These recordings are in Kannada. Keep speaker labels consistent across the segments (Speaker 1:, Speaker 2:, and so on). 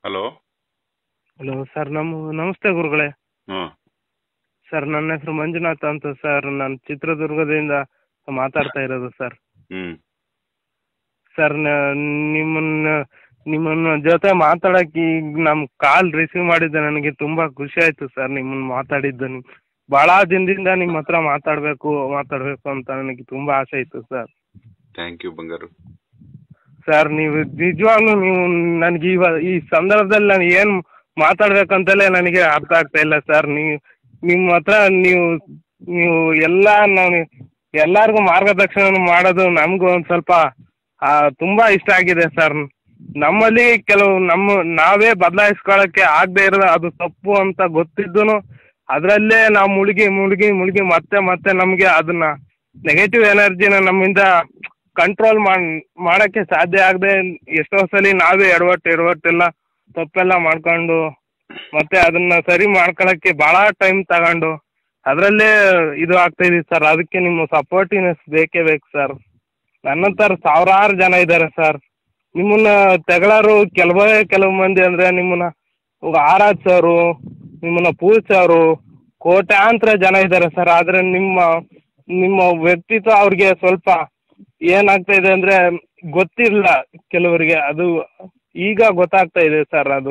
Speaker 1: ಹಲೋ
Speaker 2: ಹಲೋ ಸರ್ ನಮ್ಮ ನಮಸ್ತೆ ಗುರುಗಳೇ
Speaker 1: ಹಾಂ
Speaker 2: ಸರ್ ನನ್ನ ಹೆಸರು ಮಂಜುನಾಥ್ ಅಂತ ಸರ್ ನಾನು ಚಿತ್ರದುರ್ಗದಿಂದ ಮಾತಾಡ್ತಾ ಇರೋದು ಸರ್
Speaker 1: ಹ್ಞೂ
Speaker 2: ಸರ್ ನಿಮ್ಮನ್ನ ನಿಮ್ಮನ್ನ ಜೊತೆ ಮಾತಾಡಕ್ಕೆ ಈಗ ನಮ್ಮ ಕಾಲ್ ರಿಸೀವ್ ಮಾಡಿದ್ದೆ ನನಗೆ ತುಂಬ ಖುಷಿ ಆಯಿತು ಸರ್ ನಿಮ್ಮನ್ನ ಮಾತಾಡಿದ್ದು ನಿಮ್ ಭಾಳ ದಿನದಿಂದ ನಿಮ್ಮ ಹತ್ರ ಮಾತಾಡಬೇಕು ಮಾತಾಡಬೇಕು ಅಂತ ನನಗೆ ತುಂಬ ಆಸೆ ಇತ್ತು sir
Speaker 1: thank you Bangaru
Speaker 2: sir ನೀವು ನಿಜವಾಗ್ಲೂ ನೀವು ನನಗೆ ಇವ ಈ ಸಂದರ್ಭದಲ್ಲಿ ನಾನು ಏನು ಮಾತಾಡ್ಬೇಕಂತಲೇ ನನಗೆ ಅರ್ಥ ಆಗ್ತಾ ಇಲ್ಲ ಸರ್ ನೀವು ನಿಮ್ಮ ಹತ್ರ ನೀವು ನೀವು ಎಲ್ಲ ನಾನು ಎಲ್ಲರಿಗೂ ಮಾರ್ಗದರ್ಶನ ಮಾಡೋದು ನಮಗೂ ಒಂದು ಸ್ವಲ್ಪ ಆ, ತುಂಬ ಇಷ್ಟ ಆಗಿದೆ ಸರ್ ನಮ್ಮಲ್ಲಿ ಕೆಲವು ನಮ್ಮ ನಾವೇ ಬದಲಾಯಿಸ್ಕೊಳ್ಳೋಕ್ಕೆ ಆಗದೆ ಇರೋದು ಅದು ತಪ್ಪು ಅಂತ ಗೊತ್ತಿದ್ದೂ ಅದರಲ್ಲೇ ನಾವು ಮುಳುಗಿ ಮುಳುಗಿ ಮುಳುಗಿ ಮತ್ತೆ ಮತ್ತೆ ನಮಗೆ ಅದನ್ನ ನೆಗೆಟಿವ್ ಎನರ್ಜಿನ ನಮ್ಮಿಂದ ಕಂಟ್ರೋಲ್ ಮಾಡಿ ಮಾಡೋಕ್ಕೆ ಸಾಧ್ಯ ಆಗದೆ ಎಷ್ಟೋ ಸಲ ನಾವೇ ಎಡವಟ್ಟು ಎಡವಟ್ಟೆಲ್ಲ ತಪ್ಪೆಲ್ಲ ಮಾಡ್ಕೊಂಡು ಮತ್ತೆ ಅದನ್ನ ಸರಿ ಮಾಡ್ಕೊಳ್ಳೋಕ್ಕೆ ಭಾಳ ಟೈಮ್ ತಗೊಂಡು ಅದರಲ್ಲೇ ಇದು ಆಗ್ತಾ ಇದೀವಿ ಸರ್ ಅದಕ್ಕೆ ನಿಮ್ಮ ಸಪೋರ್ಟಿನೆಸ್ ಬೇಕೇ ಬೇಕು ಸರ್ ನನ್ನಂತರ ಸಾವಿರಾರು ಜನ ಇದ್ದಾರೆ ಸರ್ ನಿಮ್ಮನ್ನ ತೆಗಳೋರು ಕೆಲವೇ ಕೆಲವು ಮಂದಿ ಅಂದರೆ ನಿಮ್ಮನ್ನ ಇವಾಗ ಆರಾಧ್ ಸರು ನಿಮ್ಮನ್ನ ಪೂಜಿಸೋರು ಕೋಟ್ಯಾಂತರ ಜನ ಇದ್ದಾರೆ ಸರ್ ಆದರೆ ನಿಮ್ಮ ನಿಮ್ಮ ವ್ಯಕ್ತಿತ್ವ ಅವ್ರಿಗೆ ಸ್ವಲ್ಪ ಏನಾಗ್ತಾ ಇದೆ ಅಂದರೆ ಗೊತ್ತಿಲ್ಲ ಕೆಲವರಿಗೆ ಅದು ಈಗ ಗೊತ್ತಾಗ್ತಾ ಇದೆ ಸರ್ ಅದು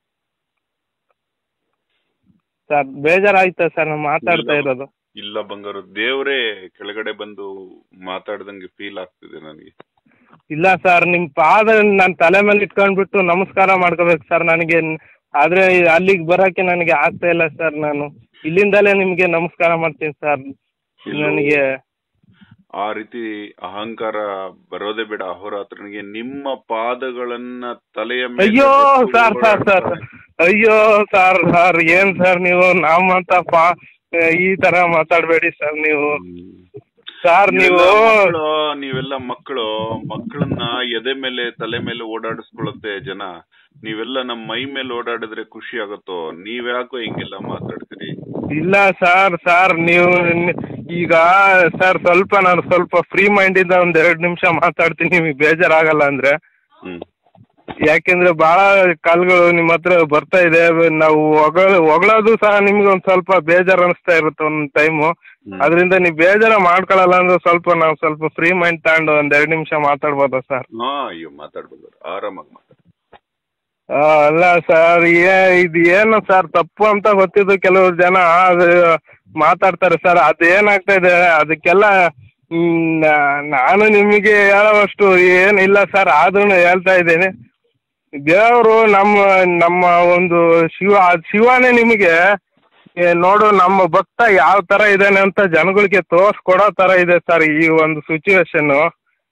Speaker 2: ಸರ್ ಬೇಜಾರಾಯ್ತಾ ಸರ್ ನಾನು ಮಾತಾಡ್ತಾ
Speaker 1: ಇಲ್ಲ.
Speaker 2: ಇರೋದು
Speaker 1: ಇಲ್ಲ ಬಂಗಾರು ದೇವರೇ ಕೆಳಗಡೆ ಬಂದು ಮಾತಾಡ್ದಂಗೆ ಫೀಲ್ ಆಗ್ತಿದೆ ನನಗೆ
Speaker 2: ಇಲ್ಲ ಸರ್ ನಿಮ್ಮ ಪಾದ ನನ್ನ ತಲೆ ಮೇಲೆ ಇಟ್ಕೊಂಡ್ಬಿಟ್ಟು ನಮಸ್ಕಾರ ಮಾಡ್ಕೋಬೇಕು ಸರ್ ನನಗೆ ಆದರೆ ಅಲ್ಲಿಗೆ ಬರೋಕ್ಕೆ ನನಗೆ ಆಗ್ತಾ ಇಲ್ಲ ಸರ್ ನಾನು ಇಲ್ಲಿಂದಲೇ ನಿಮಗೆ ನಮಸ್ಕಾರ ಮಾಡ್ತೀನಿ ಸರ್
Speaker 1: ಇಲ್ಲ.
Speaker 2: ನನಗೆ
Speaker 1: ಆ ರೀತಿ ಅಹಂಕಾರ ಬರೋದೇ ಬೇಡ ಅಹೋರಾತ್ರನಿಗೆ ನಿಮ್ಮ ಪಾದಗಳನ್ನ ತಲೆಯ ಮೇಲೆ
Speaker 2: ಅಯ್ಯೋ
Speaker 1: ಹೊತ್ತು
Speaker 2: ಸರ್ ಸರ್ ಸರ್
Speaker 1: ಓಡಾಡ್ತಾರೆ.
Speaker 2: ಅಯ್ಯೋ ಸರ್ ಸರ್ ಏನ್ ಸರ್ ನೀವು ನಮ್ಮಂತ ಪಾ ಈ ತರ ಮಾತಾಡಬೇಡಿ ಸರ್ ನೀವು
Speaker 1: ಹ್ಮ್.
Speaker 2: ಸರ್ ನೀವು
Speaker 1: ನೀವೆಲ್ಲ ಮಕ್ಕಳು ನೀವೆಲ್ಲ ಮಕ್ಕಳು ಮಕ್ಕಳನ್ನ ಎದೆ ಮೇಲೆ ತಲೆ ಮೇಲೆ ಓಡಾಡಿಸ್ಕೊಳತ್ತೆ ಜನ ನೀವೆಲ್ಲ ನಮ್ಮ ಮೈ ಮೇಲೆ ಓಡಾಡಿದ್ರೆ ಖುಷಿ ಆಗುತ್ತೋ ನೀವ್ಯಾಕೋ ಹಿಂಗೆಲ್ಲ ಮಾತಾಡ್ತೀರಿ
Speaker 2: ಇಲ್ಲ ಸರ್ ಸರ್ ನೀವು ನಿ- ಈಗ ಸರ್ ಸ್ವಲ್ಪ ನಾನು ಸ್ವಲ್ಪ ಫ್ರೀ ಮೈಂಡಿಂದ ಒಂದ್ ಎರಡು ನಿಮಿಷ ಮಾತಾಡ್ತೀನಿ ನಿಮಗೆ ಬೇಜಾರಾಗಲ್ಲ ಅಂದ್ರೆ
Speaker 1: ಹ್ಮ್
Speaker 2: ಯಾಕೆಂದ್ರೆ ಬಹಳ ಕಾಲ್ಗಳು ನಿಮ್ಮ ಹತ್ರ ಬರ್ತಾ ಇದೆ ನಾವು ಹೊಗಳ ಹೊಗಳೋದು ಸಹ ನಿಮ್ಗೆ ಒಂದ್ ಸ್ವಲ್ಪ ಬೇಜಾರು ಅನಿಸ್ತಾ ಇರುತ್ತೆ ಒಂದ್ ಟೈಮು
Speaker 1: ಹ್ಮ್.
Speaker 2: ಅದರಿಂದ ನೀವು ಬೇಜಾರ ಮಾಡ್ಕೊಳಲ್ಲ ಅಂದ್ರೆ ಸ್ವಲ್ಪ ನಾವು ಸ್ವಲ್ಪ ಫ್ರೀ ಮೈಂಡ್ ತಗೊಂಡು ಒಂದ್ ಎರಡು ನಿಮಿಷ ಮಾತಾಡ್ಬೋದಾ ಸರ್
Speaker 1: ಹಾ ಅಯ್ಯೋ ಮಾತಾಡ್ಬೋದು ಆರಾಮಾಗಿ ಮಾತಾಡ
Speaker 2: ಆ, ಅಲ್ಲ ಸರ್ ಏ ಇದು ಏನು ಸರ್ ತಪ್ಪು ಅಂತ ಗೊತ್ತಿದ್ದು ಕೆಲವರು ಜನ ಅದು ಮಾತಾಡ್ತಾರೆ ಸರ್ ಅದೇನಾಗ್ತಾ ಇದೆ ಅದಕ್ಕೆಲ್ಲ ಮ್, ನಾ- ನಾನು ನಿಮಗೆ ಹೇಳೋವಷ್ಟು ಏನಿಲ್ಲ ಸರ್ ಆದ್ರೂ ಹೇಳ್ತಾ ಇದ್ದೇನೆ ದೇವರು ನಮ್ಮ ನಮ್ಮ ಒಂದು ಶಿವ ಆ ಶಿವನೇ ನಿಮಗೆ ಏ, ನೋಡು ನಮ್ಮ ಭಕ್ತ ಯಾವ ಥರ ಇದ್ದಾನೆ ಅಂತ ಜನಗಳಿಗೆ ತೋರಿಸ್ಕೊಡೋ ಥರ ಇದೆ ಸರ್ ಈ ಒಂದು ಸಿಚುವೇಶನ್ನು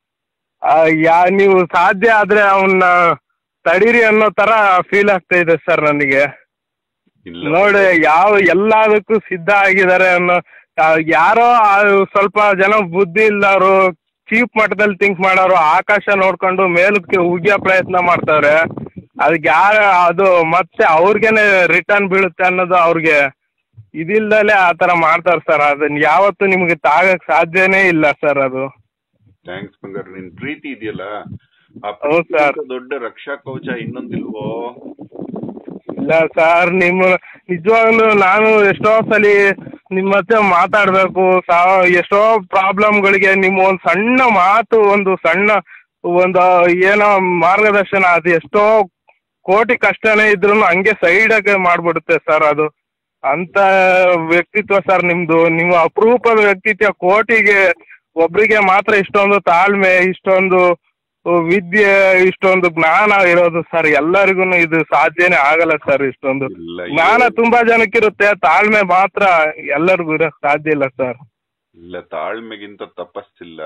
Speaker 2: ಯಾ ನೀವು ಸಾಧ್ಯ ಆದರೆ ಅವನ್ನ ತಡೀರಿ ಅನ್ನೋ ಥರ ಫೀಲ್ ಆಗ್ತಾ ಇದೆ ಸರ್ ನನಗೆ
Speaker 1: ಇಲ್ಲ
Speaker 2: ನೋಡಿ ಯಾವ ಎಲ್ಲದಕ್ಕೂ ಸಿದ್ಧ ಆಗಿದ್ದಾರೆ ಅನ್ನೋ ಆ, ಯಾರೋ ಆ ಸ್ವಲ್ಪ ಜನ ಬುದ್ಧಿ ಇಲ್ಲವರು ಚೀಪ್ ಮಟ್ಟದಲ್ಲಿ ಥಿಂಕ್ ಮಾಡೋರು ಆಕಾಶ ನೋಡ್ಕೊಂಡು ಮೇಲಕ್ಕೆ ಉಗಿಯೋ ಪ್ರಯತ್ನ ಮಾಡ್ತಾರೆ ಅದಕ್ಕೆ ಯಾರು ಅದು ಮತ್ತೆ ಅವ್ರಿಗೇನೆ ರಿಟರ್ನ್ ಬೀಳುತ್ತೆ ಅನ್ನೋದು ಅವ್ರಿಗೆ ಇದಿಲ್ದಲೆ ಆ ಥರ ಮಾಡ್ತಾರೆ ಸರ್ ಅದನ್ನ ಯಾವತ್ತೂ ನಿಮಗೆ ತಾಗಕ್ಕೆ ಸಾಧ್ಯನೇ ಇಲ್ಲ ಸರ್ ಅದು
Speaker 1: ಥ್ಯಾಂಕ್ಸ್ ಬಂಗಾರ ನಿನ್ ಪ್ರೀತಿ ಇದೆಯಲ್ಲ ಆ
Speaker 2: ಹೌದು ಸರ್.
Speaker 1: ಪ್ರೀತಿಗಿಂತ ದೊಡ್ಡ ರಕ್ಷಾ ಕವಚ ಇನ್ನೊಂದಿಲ್ವೋ
Speaker 2: ಇಲ್ಲ ಸರ್ ನಿಮ್ಮ ನಿಜವಾಗ್ಲೂ ನಾನು ಎಷ್ಟೋ ಸಲ ನಿಮ್ಮ ಹತ್ರ ಮಾತಾಡಬೇಕು ಸಾವ ಎಷ್ಟೋ ಪ್ರಾಬ್ಲಮ್ಗಳಿಗೆ ನಿಮ್ಮ ಒಂದು ಸಣ್ಣ ಮಾತು ಒಂದು ಸಣ್ಣ ಒಂದು ಏನೋ ಮಾರ್ಗದರ್ಶನ ಅದು ಎಷ್ಟೋ ಕೋಟಿ ಕಷ್ಟನೇ ಇದ್ರೂ ಹಂಗೆ ಸೈಡಾಗೆ ಮಾಡಿಬಿಡುತ್ತೆ ಸರ್ ಅದು ಅಂಥ ವ್ಯಕ್ತಿತ್ವ ಸರ್ ನಿಮ್ಮದು ನೀವು ಅಪರೂಪದ ವ್ಯಕ್ತಿತ್ವ ಕೋಟಿಗೆ ಒಬ್ಬರಿಗೆ ಮಾತ್ರ ಇಷ್ಟೊಂದು ತಾಳ್ಮೆ ಇಷ್ಟೊಂದು ವಿದ್ಯೆ ಇಷ್ಟೊಂದು ಜ್ಞಾನ ಇರೋದು ಸರ್ ಎಲ್ಲರಿಗೂ ಇದು ಸಾಧ್ಯನೇ ಆಗಲ್ಲ ಸರ್ ಇಷ್ಟೊಂದು
Speaker 1: ಇಲ್ಲ
Speaker 2: ಜ್ಞಾನ ತುಂಬಾ ಜನಕ್ಕಿರುತ್ತೆ ತಾಳ್ಮೆ ಮಾತ್ರ ಎಲ್ಲರಿಗೂ ಇರೋಕ್ ಸಾಧ್ಯ ಇಲ್ಲ ಸರ್
Speaker 1: ಇಲ್ಲ ತಾಳ್ಮೆಗಿಂತ ತಪಸ್ಸಿಲ್ಲ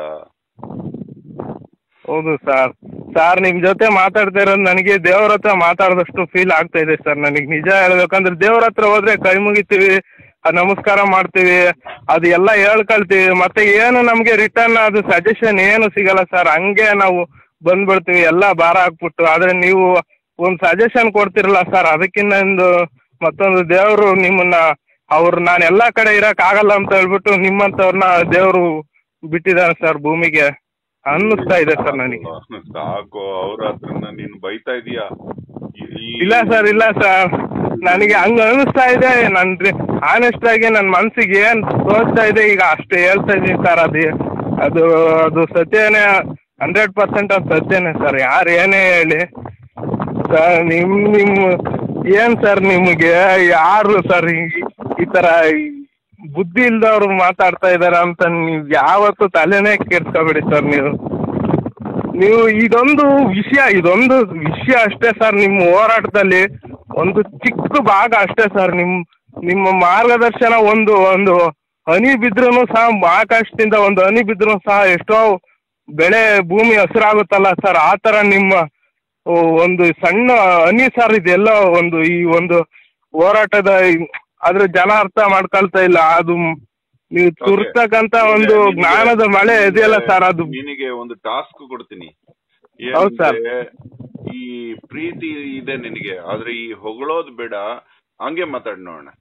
Speaker 2: ಹೌದು ಸರ್ ಸರ್ ನಿಮ್ ಜೊತೆ ಮಾತಾಡ್ತಾ ಇರೋದು ನನಗೆ ದೇವ್ರ ಹತ್ರ ಮಾತಾಡಿದಷ್ಟು ಫೀಲ್ ಆಗ್ತಾ ಇದೆ ಸರ್ ನನಗೆ ನಿಜ ಹೇಳ್ಬೇಕಂದ್ರೆ ದೇವ್ರ ಹತ್ರ ಹೋದ್ರೆ ಕೈ ಮುಗಿತೀವಿ ಆ ನಮಸ್ಕಾರ ಮಾಡ್ತೀವಿ ಅದು ಎಲ್ಲ ಹೇಳ್ಕೊಳ್ತೀವಿ ಮತ್ತೆ ಏನು ನಮಗೆ ರಿಟರ್ನ್ ಅದು ಸಜೆಷನ್ ಏನು ಸಿಗಲ್ಲ ಸರ್ ಹಂಗೆ ನಾವು ಬಂದ್ಬಿಡ್ತೀವಿ ಎಲ್ಲ ಭಾರ ಹಾಕ್ಬಿಟ್ಟು ಆದರೆ ನೀವು ಒಂದು ಸಜೆಷನ್ ಕೊಡ್ತಿರಲ್ಲ ಸರ್ ಅದಕ್ಕಿಂತ ಒಂದು ಮತ್ತೊಂದು ದೇವರು ನಿಮ್ಮನ್ನ ಅವ್ರು ನಾನು ಎಲ್ಲ ಕಡೆ ಇರಕ್ ಆಗಲ್ಲ ಅಂತ ಹೇಳ್ಬಿಟ್ಟು ನಿಮ್ಮಂಥವ್ರನ್ನ ದೇವರು ಬಿಟ್ಟಿದ್ದಾನೆ ಸರ್ ಭೂಮಿಗೆ ಅನ್ನಿಸ್ತಾ ಇದೆ ಸರ್ ನನಗೆ
Speaker 1: ಸಾಕು ಅವ್ರ ಹತ್ರನ ನೀನು ಬೈತಾ ಇದೀಯಾ ಇ- ಈ-
Speaker 2: ಇಲ್ಲ ಸರ್ ಇಲ್ಲ ಸರ್ ನನಗೆ ಹಂಗ ಅನಿಸ್ತಾ ಇದೆ ನನ್ ಆನೆಸ್ಟ್ ಆಗಿ ನನ್ನ ಮನ್ಸಿಗೆ ಏನ್ ತೋಚ್ತಾ ಇದೆ ಈಗ ಅಷ್ಟೇ ಹೇಳ್ತಾ ಇದೀನಿ ಸರ್ ಅದು ಅದು ಅದು ಸತ್ಯನೇ ಹಂಡ್ರೆಡ್ ಪರ್ಸೆಂಟ್ ಅದು ಸತ್ಯನೇ ಸರ್ ಯಾರು ಏನೇ ಹೇಳಿ ಸರ್ ನಿಮ್ ನಿಮ್ಮ ಏನ್ ಸರ್ ನಿಮಗೆ ಯಾರು ಸರ್ ಈ- ಈ ತರ ಈ ಬುದ್ಧಿ ಇಲ್ದವ್ರು ಮಾತಾಡ್ತಾ ಇದಾರ ಅಂತ ನೀವು ಯಾವತ್ತೂ ತಲೆನೇ ಕೆಡ್ಸ್ಕೊಬೇಡಿ ಸರ್ ನೀವು ನೀವು ಇದೊಂದು ವಿಷಯ ಇದೊಂದು ವಿಷಯ ಅಷ್ಟೇ ಸರ್ ನಿಮ್ಮ ಹೋರಾಟದಲ್ಲಿ ಒಂದು ಚಿಕ್ಕ ಭಾಗ ಅಷ್ಟೇ ಸರ್ ನಿಮ್ಮ ನಿಮ್ಮ ಮಾರ್ಗದರ್ಶನ ಒಂದು ಒಂದು ಹನಿ ಬಿದ್ರೂ ಸಹ ಆಕಾಶದಿಂದ ಒಂದು ಹನಿ ಬಿದ್ರೂ ಸಹ ಎಷ್ಟೋ ಬೆಳೆ ಭೂಮಿ ಹಸಿರಾಗುತ್ತಲ್ಲ ಸರ್ ಆ ಥರ ನಿಮ್ಮ ಓ, ಒಂದು ಸಣ್ಣ ಹನಿ ಸರ್ ಇದೆಲ್ಲ ಒಂದು ಈ ಒಂದು ಹೋರಾಟದ ಈ- ಅದ್ರ ಜನ ಅರ್ಥ ಮಾಡ್ಕೊಳ್ತಾ ಇಲ್ಲ ಅದು ನೀವು ತುರ್ತಕ್ಕಂತ ಒಂದು
Speaker 1: ನಿನಗೆ-
Speaker 2: ಜ್ಞಾನದ ಮಳೆ ಇದೆಯಲ್ಲ ಸರ್ ಅದು
Speaker 1: ನಿನಗೆ ಒಂದು ಟಾಸ್ಕ್ ಕೊಡ್ತೀನಿ
Speaker 2: ಹೌದ್ ಸರ್.
Speaker 1: ಏನಂದ್ರೆ, ಈ ಪ್ರೀತಿ ಇದೆ ನಿನಗೆ ಆದ್ರೆ ಈ ಹೊಗಳೋದ್ ಬೇಡ ಹಂಗೆ ಮಾತಾಡ್ ನೋಡೋಣ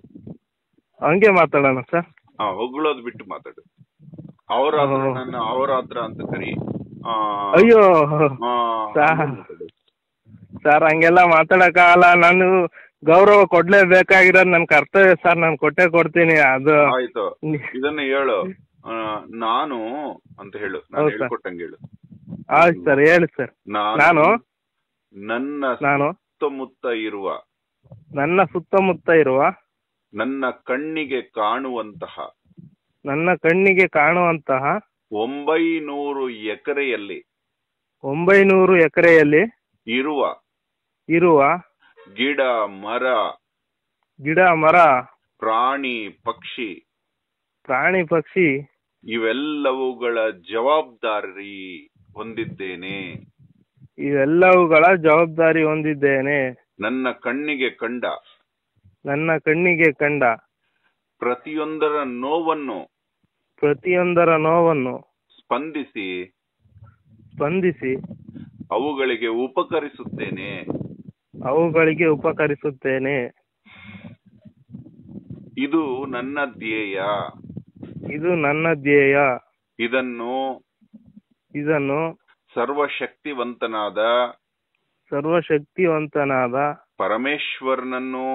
Speaker 2: ಹಂಗೆ ಮಾತಾಡೋಣ ಸರ್
Speaker 1: ಹಾ ಹೊಗಳೋದ್ ಬಿಟ್ಟು ಮಾತಾಡು ಅವ್ರ ಹತ್ರ
Speaker 2: ಹೋ.
Speaker 1: ನನ್ನ ಅವ್ರ ಹತ್ರ ಅಂತ ಕರಿ ಆ,
Speaker 2: ಅಯ್ಯೋ
Speaker 1: ಆ,
Speaker 2: ಸಾ-
Speaker 1: ಹಂಗೆ ಮಾತಾಡು.
Speaker 2: ಸರ್ ಹಂಗೆಲ್ಲ ಮಾತಾಡಕ್ಕಾಗಲ್ಲ ನಾನು ಗೌರವ ಕೊಡ್ಲೇಬೇಕಾಗಿರೋದು ನನ್ನ ಕರ್ತವ್ಯ ಸರ್ ನಾನು ಕೊಟ್ಟೆ ಕೊಡ್ತೀನಿ ಅದು
Speaker 1: ಆಯ್ತು ಇದನ್ನ ಹೇಳು ಆ, ನಾನು ಅಂತ ಹೇಳು ನಾನು
Speaker 2: ಹೌದ್ ಸರ್.
Speaker 1: ಹೇಳ್ಕೊಟ್ಟಂಗೆ ಹೇಳು
Speaker 2: ಆಯ್ತು ಸರ್ ಹೇಳಿ ಸರ್ ನಾನು
Speaker 1: ನನ್ನ
Speaker 2: ನಾನು
Speaker 1: ಸುತ್ತಮುತ್ತ ಇರುವ
Speaker 2: ನನ್ನ ಸುತ್ತಮುತ್ತ ಇರುವ
Speaker 1: ನನ್ನ ಕಣ್ಣಿಗೆ ಕಾಣುವಂತಹ
Speaker 2: ನನ್ನ ಕಣ್ಣಿಗೆ ಕಾಣುವಂತಹ
Speaker 1: ಒಂಬೈನೂರು ಎಕರೆಯಲ್ಲಿ
Speaker 2: ಒಂಬೈನೂರು ಎಕರೆಯಲ್ಲಿ
Speaker 1: ಇರುವ
Speaker 2: ಇರುವ
Speaker 1: ಗಿಡ ಮರ
Speaker 2: ಗಿಡ ಮರ
Speaker 1: ಪ್ರಾಣಿ ಪಕ್ಷಿ
Speaker 2: ಪ್ರಾಣಿ ಪಕ್ಷಿ
Speaker 1: ಇವೆಲ್ಲವುಗಳ ಜವಾಬ್ದಾರಿ ಹೊಂದಿದ್ದೇನೆ
Speaker 2: ಇವೆಲ್ಲವುಗಳ ಜವಾಬ್ದಾರಿ ಹೊಂದಿದ್ದೇನೆ
Speaker 1: ನನ್ನ ಕಣ್ಣಿಗೆ ಕಂಡ
Speaker 2: ನನ್ನ ಕಣ್ಣಿಗೆ ಕಂಡ
Speaker 1: ಪ್ರತಿಯೊಂದರ ನೋವನ್ನು
Speaker 2: ಪ್ರತಿಯೊಂದರ ನೋವನ್ನು
Speaker 1: ಸ್ಪಂದಿಸಿ
Speaker 2: ಸ್ಪಂದಿಸಿ
Speaker 1: ಅವುಗಳಿಗೆ ಉಪಕರಿಸುತ್ತೇನೆ
Speaker 2: ಅವುಗಳಿಗೆ ಉಪಕರಿಸುತ್ತೇನೆ
Speaker 1: ಇದು ನನ್ನ ಧ್ಯೇಯ
Speaker 2: ಇದು ನನ್ನ ಧ್ಯೇಯ
Speaker 1: ಇದನ್ನು
Speaker 2: ಇದನ್ನು
Speaker 1: ಸರ್ವಶಕ್ತಿವಂತನಾದ
Speaker 2: ಸರ್ವಶಕ್ತಿವಂತನಾದ
Speaker 1: ಪರಮೇಶ್ವರನನ್ನು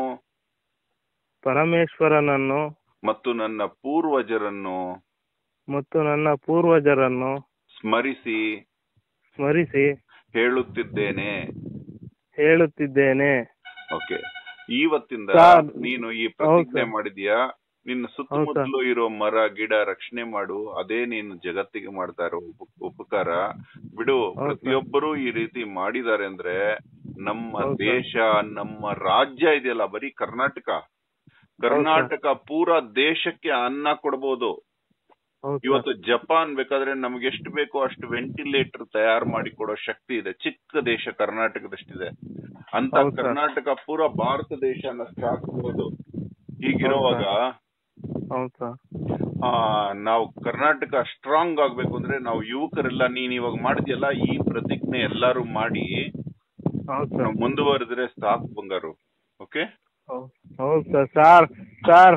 Speaker 2: ಪರಮೇಶ್ವರನನ್ನು
Speaker 1: ಮತ್ತು ನನ್ನ ಪೂರ್ವಜರನ್ನು
Speaker 2: ಮತ್ತು ನನ್ನ ಪೂರ್ವಜರನ್ನು
Speaker 1: ಸ್ಮರಿಸಿ
Speaker 2: ಸ್ಮರಿಸಿ
Speaker 1: ಹೇಳುತ್ತಿದ್ದೇನೆ
Speaker 2: ಹೇಳುತ್ತಿದ್ದೇನೆ
Speaker 1: ಓಕೆ ಇವತ್ತಿಂದ
Speaker 2: ಸರ್,
Speaker 1: ನೀನು ಈ
Speaker 2: ಹೌದು
Speaker 1: ಪ್ರತಿಜ್ಞೆ
Speaker 2: ಸರ್.
Speaker 1: ಮಾಡಿದ್ಯಾ ನಿನ್ನ ಸುತ್ತಮುತ್ತಲೂ ಇರೋ ಮರ ಗಿಡ ರಕ್ಷಣೆ ಮಾಡು ಅದೇ ನೀನು ಜಗತ್ತಿಗೆ ಮಾಡ್ತಾ ಇರೋ ಉಪ- ಉಪಕಾರ ಬಿಡು
Speaker 2: ಹೌದು ಸರ್.
Speaker 1: ಪ್ರತಿಯೊಬ್ಬರು ಈ ರೀತಿ ಮಾಡಿದ್ದಾರೆ ಅಂದ್ರೆ ನಮ್ಮ
Speaker 2: ಹೌದು ಸರ್.
Speaker 1: ದೇಶ ನಮ್ಮ ರಾಜ್ಯ ಇದೆಯಲ್ಲ ಬರೀ ಕರ್ನಾಟಕ ಕರ್ನಾಟಕ ಪೂರಾ ದೇಶಕ್ಕೆ ಅನ್ನ ಕೊಡ್ಬೋದು
Speaker 2: ಹೌದು ಸರ್.
Speaker 1: ಇವತ್ತು ಜಪಾನ್ ಬೇಕಾದ್ರೆ ನಮ್ಗೆ ಎಷ್ಟು ಬೇಕೋ ಅಷ್ಟು ವೆಂಟಿಲೇಟರ್ ತಯಾರು ಮಾಡಿ ಕೊಡೋ ಶಕ್ತಿ ಇದೆ ಚಿಕ್ಕ ದೇಶ ಕರ್ನಾಟಕದಷ್ಟಿದೆ ಅಂತ
Speaker 2: ಹೌದು ಸರ್.
Speaker 1: ಕರ್ನಾಟಕ ಪೂರಾ ಭಾರತ ದೇಶನ ಸಾಕಬಹುದು ಹೀಗಿರುವಾಗ
Speaker 2: ಹೌದು ಸರ್
Speaker 1: ಆ ನಾವು ಕರ್ನಾಟಕ ಸ್ಟ್ರಾಂಗ್ ಆಗ್ಬೇಕು ಅಂದ್ರೆ ನಾವು ಯುವಕರೆಲ್ಲ ನೀನ್ ಇವಾಗ ಮಾಡಿದ್ಯಲ್ಲ ಈ ಪ್ರತಿಜ್ಞೆ ಎಲ್ಲಾರು ಮಾಡಿ
Speaker 2: ಹೌದು
Speaker 1: ನಾವು
Speaker 2: ಸರ್
Speaker 1: ಮುಂದುವರೆದ್ರೆ ಸಾಕು ಬಂಗಾರು ಓಕೆ
Speaker 2: ಹೌದು ಹೌದು ಸರ್ ಸರ್ ಸರ್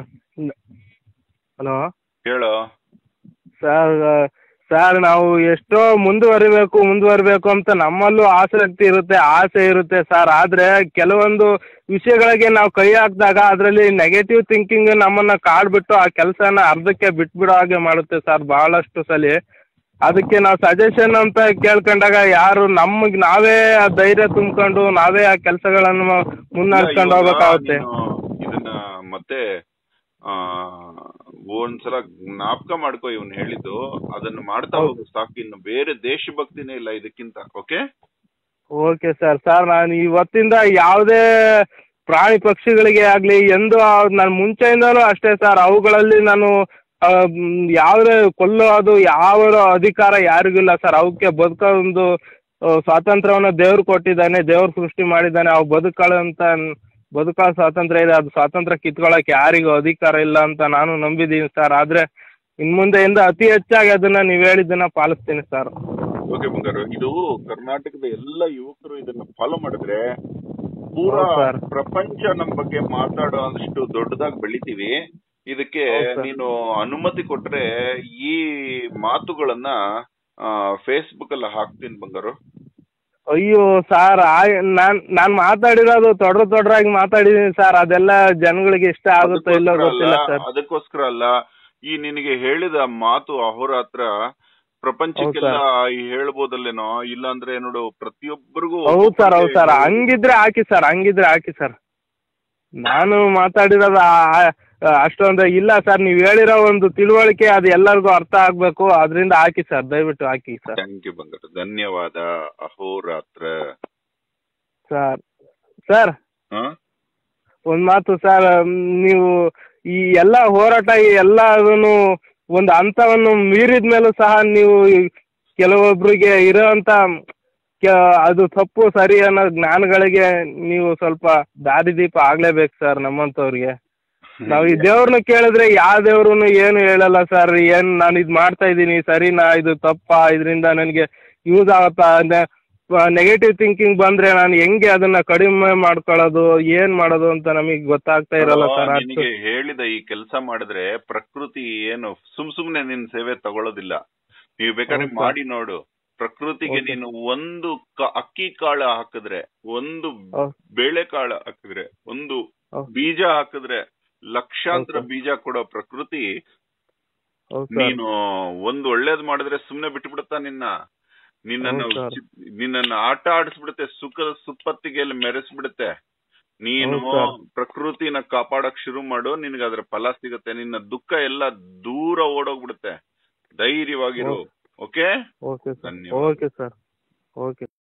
Speaker 2: ಹಲೋ
Speaker 1: ಹೇಳೋ
Speaker 2: ಸರ್ ಸರ್ ನಾವು ಎಷ್ಟೋ ಮುಂದುವರಿಬೇಕು ಮುಂದುವರಿಬೇಕು ಅಂತ ನಮ್ಮಲ್ಲೂ ಆಸಕ್ತಿ ಇರುತ್ತೆ ಆಸೆ ಇರುತ್ತೆ ಸರ್ ಆದರೆ ಕೆಲವೊಂದು ವಿಷಯಗಳಿಗೆ ನಾವು ಕೈ ಹಾಕಿದಾಗ ಅದರಲ್ಲಿ ನೆಗೆಟಿವ್ ಥಿಂಕಿಂಗ್ ನಮ್ಮನ್ನು ಕಾಡ್ಬಿಟ್ಟು ಆ ಕೆಲಸನ ಅರ್ಧಕ್ಕೆ ಬಿಟ್ಬಿಡೋ ಹಾಗೆ ಮಾಡುತ್ತೆ ಸರ್ ಭಾಳಷ್ಟು ಸಲ ಅದಕ್ಕೆ ನಾವು ಸಜೆಷನ್ ಅಂತ ಕೇಳ್ಕೊಂಡಾಗ ಯಾರು ನಮಗೆ ನಾವೇ ಆ ಧೈರ್ಯ ತುಂಬ್ಕೊಂಡು ನಾವೇ ಆ ಕೆಲಸಗಳನ್ನು ಮುನ್ನಡೆಸ್ಕೊಂಡು
Speaker 1: ಇಲ್ಲ, ಇವಾಗ
Speaker 2: ಹೋಗ್ಬೇಕಾಗುತ್ತೆ
Speaker 1: ನೀನು ಇದನ್ನ ಮತ್ತೆ ಆ ಒಂದ್ಸಲ ಜ್ಞಾಪಕ ಮಾಡ್ಕೋ ಇವ್ನು ಹೇಳಿದ್ದು ಅದನ್ನ ಮಾಡ್ತಾ
Speaker 2: ಹೌದು.
Speaker 1: ಹೋಗು ಸಾಕು ಇನ್ನು ಬೇರೆ ದೇಶಭಕ್ತಿನೇ ಇಲ್ಲ ಇದಕ್ಕಿಂತ ಓಕೆ
Speaker 2: ಓಕೆ ಸರ್ ಸರ್ ನಾನು ಇವತ್ತಿಂದ ಯಾವುದೇ ಪ್ರಾಣಿ ಪಕ್ಷಿಗಳಿಗೆ ಆಗಲಿ ಎಂದು ನಾನು ಮುಂಚೆಯಿಂದಲೂ ಅಷ್ಟೇ ಸರ್ ಅವುಗಳಲ್ಲಿ ನಾನು ಆ, ಮ್, ಯಾವುದೇ ಕೊಲ್ಲೋದು ಯಾವ ಅಧಿಕಾರ ಯಾರಿಗಿಲ್ಲ ಸರ್ ಅವಕ್ಕೆ ಬದುಕೋ ಒಂದು ಆ, ಸ್ವಾತಂತ್ರ್ಯವನ್ನು ದೇವ್ರು ಕೊಟ್ಟಿದ್ದಾನೆ ದೇವ್ರು ಸೃಷ್ಟಿ ಮಾಡಿದ್ದಾನೆ ಅವು ಬದುಕೊಳ್ಳೋಂಥ ಬದುಕೋ ಸ್ವಾತಂತ್ರ್ಯ ಇದೆ ಅದು ಸ್ವಾತಂತ್ರ್ಯ ಕಿತ್ಕೊಳ್ಳೋಕೆ ಯಾರಿಗೂ ಅಧಿಕಾರ ಇಲ್ಲ ಅಂತ ನಾನು ನಂಬಿದ್ದೀನಿ ಸರ್ ಆದರೆ ಇನ್ನು ಮುಂದೆಯಿಂದ ಅತಿ ಹೆಚ್ಚಾಗಿ ಅದನ್ನು ನೀವು ಹೇಳಿದ್ದನ್ನು ಪಾಲಿಸ್ತೀನಿ ಸರ್
Speaker 1: ಓಕೆ ಬಂಗಾರು ಇದು ಕರ್ನಾಟಕದ ಎಲ್ಲ ಯುವಕರು ಇದನ್ನ ಫಾಲೋ ಮಾಡಿದ್ರೆ ಪೂರಾ
Speaker 2: ಹೌದು ಸರ್.
Speaker 1: ಪ್ರಪಂಚ ನಮ್ ಬಗ್ಗೆ ಮಾತಾಡೋ ಅಷ್ಟು ದೊಡ್ಡದಾಗಿ ಬೆಳಿತೀವಿ ಇದಕ್ಕೆ
Speaker 2: ಹೌದು ಸರ್.
Speaker 1: ನೀನು ಅನುಮತಿ ಕೊಟ್ರೆ ಈ ಮಾತುಗಳನ್ನ ಫೇಸ್ಬುಕ್ ಅಲ್ಲಿ ಹಾಕ್ತೀನಿ ಬಂಗಾರು
Speaker 2: ಅಯ್ಯೋ ಸರ್ ನಾನ್ ನಾನ್ ಮಾತಾಡಿರೋದು ತೊಡ್ರ ತೊಡ್ರಾಗಿ ಮಾತಾಡಿದೀನಿ ಸರ್ ಅದೆಲ್ಲ ಜನಗಳಿಗೆ ಇಷ್ಟ ಆಗುತ್ತೋ ಇಲ್ಲೋ ಗೊತ್ತಿಲ್ಲ
Speaker 1: ಅದಕ್ಕೋಸ್ಕರ
Speaker 2: ಸರ್
Speaker 1: ಅಲ್ಲ- ಅದಕ್ಕೋಸ್ಕರ ಅಲ್ಲ ಈ ನಿನಗೆ ಹೇಳಿದ ಮಾತು ಅಹೋರಾತ್ರ ಪ್ರಪಂಚಕ್ಕೆಲ್ಲ ಈ ಹೇಳ್ಬೋದಲ್ಲೇನೋ ಇಲ್ಲಾಂದ್ರೆ ನೋಡು ಪ್ರತಿಯೊಬ್ಬರಿಗೂ
Speaker 2: ಹೌದು ಸರ್ ಹೌದು ಸರ್
Speaker 1: ಒಬ್ಬೊಬ್ರಿಗೆ
Speaker 2: ಹಂಗಿದ್ರೆ ಹಾಕಿ ಸರ್ ಹಂಗಿದ್ರೆ ಹಾಕಿ ಸರ್ ನಾನು ಮಾತಾಡಿರೋದು ಆ- ಆ- ಅಷ್ಟೊಂದು ಇಲ್ಲ ಸರ್ ನೀವು ಹೇಳಿರೋ ಒಂದು ತಿಳುವಳಿಕೆ ಅದು ಎಲ್ಲರಿಗೂ ಅರ್ಥ ಆಗಬೇಕು ಅದರಿಂದ ಹಾಕಿ ಸರ್ ದಯವಿಟ್ಟು ಹಾಕಿ ಸರ್
Speaker 1: ಥ್ಯಾಂಕ್ ಯು ಬಂಗಾರ ಧನ್ಯವಾದ ಅಹೋರಾತ್ರ
Speaker 2: ಸರ್ ಸರ್
Speaker 1: ಹ
Speaker 2: ಒಂದು ಮಾತು ಸರ್ ನೀವು ಈ ಎಲ್ಲ ಹೋರಾಟ ಈ ಎಲ್ಲದನ್ನು ಒಂದು ಹಂತವನ್ನು ಮೀರಿದ ಮೇಲೂ ಸಹ ನೀವು ಈ ಕೆಲವೊಬ್ಬರಿಗೆ ಇರೋಂಥ ಕೆ ಅದು ತಪ್ಪು ಸರಿ ಅನ್ನೋ ಜ್ಞಾನಗಳಿಗೆ ನೀವು ಸ್ವಲ್ಪ ದಾರಿದೀಪ ಆಗಲೇಬೇಕು ಸರ್ ನಮ್ಮಂಥವ್ರಿಗೆ ನಾವು ಈ ದೇವ್ರನ್ನ ಕೇಳಿದ್ರೆ ಯಾವ ದೇವ್ರು ಏನು ಹೇಳಲ್ಲ ಸರ್ ಏನು ನಾನು ಇದು ಮಾಡ್ತಾ ಇದ್ದೀನಿ ಸರಿನಾ ಇದು ತಪ್ಪಾ ಇದರಿಂದ ನನಗೆ ಯೂಸ್ ಆಗುತ್ತಾ ನೆಗೆಟಿವ್ ಥಿಂಕಿಂಗ್ ಬಂದ್ರೆ ನಾನು ಹೆಂಗೆ ಅದನ್ನ ಕಡಿಮೆ ಮಾಡ್ಕೊಳ್ಳೋದು ಏನ್ ಮಾಡೋದು ಅಂತ ನಮಗೆ ಗೊತ್ತಾಗ್ತಾ ಇರಲ್ಲ ಸರ್
Speaker 1: ನೋಡು,
Speaker 2: ಅಷ್ಟು
Speaker 1: ನಿನಗೆ ಹೇಳಿದ ಈ ಕೆಲಸ ಮಾಡಿದ್ರೆ ಪ್ರಕೃತಿ ಏನು ಸುಮ್ ಸುಮ್ನೆ ನಿನ್ ಸೇವೆ ತಗೊಳ್ಳೋದಿಲ್ಲ ನೀವು ಬೇಕಾದ್ರೆ
Speaker 2: ಹೌದು ಸರ್.
Speaker 1: ಮಾಡಿ ನೋಡು ಪ್ರಕೃತಿಗೆ
Speaker 2: ಹೌದು.
Speaker 1: ನೀನು ಒಂದು ಕ- ಅಕ್ಕಿ ಕಾಳು ಹಾಕಿದ್ರೆ ಒಂದು
Speaker 2: ಹೌದು.
Speaker 1: ಬೇಳೆ ಕಾಳು ಹಾಕಿದ್ರೆ ಒಂದು
Speaker 2: ಹೌದು.
Speaker 1: ಬೀಜ ಹಾಕಿದ್ರೆ ಲಕ್ಷಾಂತರ
Speaker 2: ಹೌದು ಸರ್.
Speaker 1: ಬೀಜ ಕೊಡೋ ಪ್ರಕೃತಿ
Speaker 2: ಹೌದು ಸರ್
Speaker 1: ನೀನು ಒಂದು ಒಳ್ಳೇದ್ ಮಾಡಿದ್ರೆ ಸುಮ್ನೆ ಬಿಟ್ಬಿಡುತ್ತಾ ನಿನ್ನ ನಿನ್ನನ್ನು
Speaker 2: ಹೌದು ಸರ್.
Speaker 1: ಚಿ- ನಿನ್ನನ್ನು ಆಟ ಆಡಿಸ್ಬಿಡುತ್ತೆ ಸುಖದ ಸುಪ್ಪತ್ತಿಗೆ ಮೆರೆಸ್ಬಿಡುತ್ತೆ ನೀನು
Speaker 2: ಹೌದು ಸರ್.
Speaker 1: ಪ್ರಕೃತಿನ ಕಾಪಾಡಕ್ ಶುರು ಮಾಡು ನಿನಗೆ ಅದ್ರ ಫಲ ಸಿಗುತ್ತೆ ನಿನ್ನ ದುಃಖ ಎಲ್ಲ ದೂರ ಓಡೋಗ್ಬಿಡುತ್ತೆ ಧೈರ್ಯವಾಗಿರು
Speaker 2: ಹೌದು.
Speaker 1: ಓಕೆ
Speaker 2: ಓಕೆ ಸರ್
Speaker 1: ಧನ್ಯವಾದ.
Speaker 2: Okay sir okay